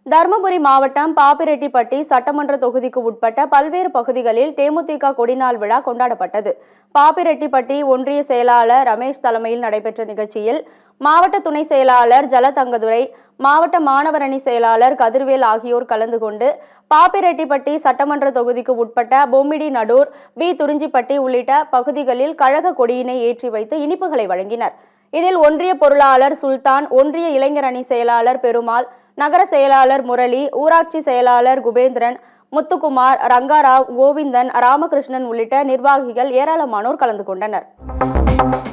தருமபுரி மாவட்டம் பாப்பிரெட்டிப்பட்டி சட்டமன்ற தொகுதிக்கு உட்பட்ட பல்வேறு பகுதிகளில் தேமுதிக கொடிநாள் விழா கொண்டாடப்பட்டது பாப்பிரெட்டிப்பட்டி ஒன்றிய செயலாளர் ரமேஷ் தலைமையில் நடைபெற்ற நிகழ்ச்சியில் மாவட்ட துணை செயலாளர் ஜலதங்கதுரை மாவட்ட மாணவரணி செயலாளர் கதிர்வேல் ஆகியோர் கலந்து கொண்டு பாப்பிரெட்டிப்பட்டி சட்டமன்ற தொகுதிக்கு உட்பட்ட பொம்மிடி நடூர் பி துறிஞ்சிப்பட்டி உள்ளிட்ட பகுதிகளில் கழக கொடியினை ஏற்றி வைத்து இனிப்புகளை வழங்கினர் இதில் ஒன்றிய பொருளாளர் சுல்தான் ஒன்றிய இளைஞர் அணி செயலாளர் பெருமாள் நகர செயலாளர் முரளி ஊராட்சி செயலாளர் குபேந்திரன் முத்துக்குமார் ரங்காராவ் கோவிந்தன் ராமகிருஷ்ணன் உள்ளிட்ட நிர்வாகிகள் ஏராளமானோர் கலந்து கொண்டனர்